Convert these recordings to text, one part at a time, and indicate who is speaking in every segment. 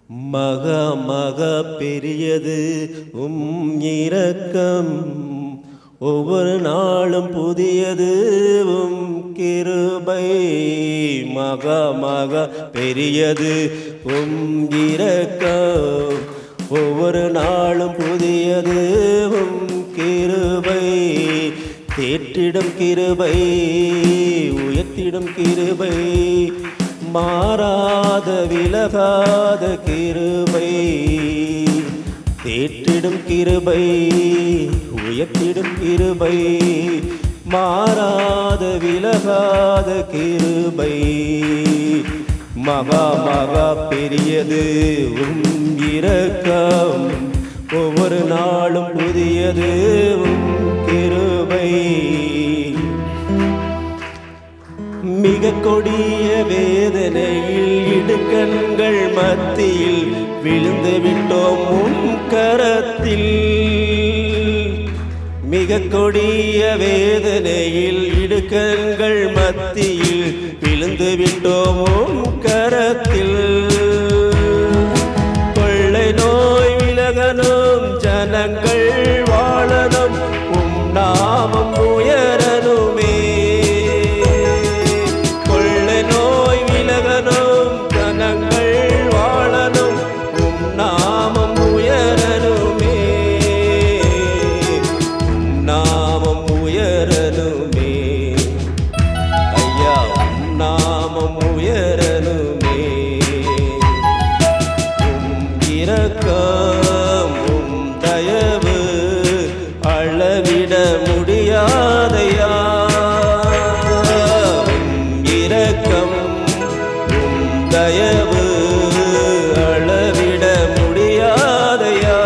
Speaker 1: மக மக பெரியது உம் இரக்கம் ஒவ்வொரு நாளும் புதியது உம் கிருபை மக மக பெரியது உம் இரக்கம் ஒவ்வொரு நாளும் புதியது உம் கிருபை தேற்றிடும் கிருபை உயர்த்திடும் கிருபை மாறாத விலகாத கிருபை தேற்றிடும் கிருபை உயர்த்திடும் கிருபை மாறாத விலகாத கிருபை மகா மகா பெரியது உம் இரக்கம் ஒவ்வொரு நாளும் புதியது உம் கிருபை மிக கொடிய வேதனையில் இடுக்கண்கள் மத்தியில் விழுந்து விட்டோம் உன் கரத்தில் மிக கொடிய வேதனையில் இடுக்கண்கள் மத்தியில் விழுந்து விட்டோம் உன் கரத்தில் கொள்ளை நோய் விலகனும் ஜனங்கள் வாழணும் உம் நாமம் உயரணுமே கொள்ளை நோய் விலகனும் ஜனங்கள் வாழணும் உம் நாமம் உயரணுமே உம் நாமம் உயரணுமே ஐயா உம் நாமம் உயரணுமே உம் இரக்கம் உம் தயவு அளவிட முடியாதையா உம் இரக்கம் உம் தயவு அளவிட முடியாதையா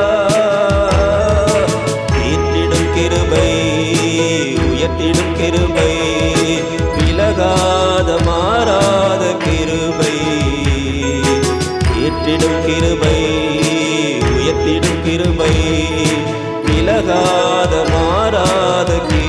Speaker 1: தீர்த்திடும் கிருபை உயர்த்திடும் கிருபை விலகாத மாறாத கிருபை ஏற்றிடும் கிருபை உயர்த்திடும் கிருபை விலகாத மாறாத கிருபை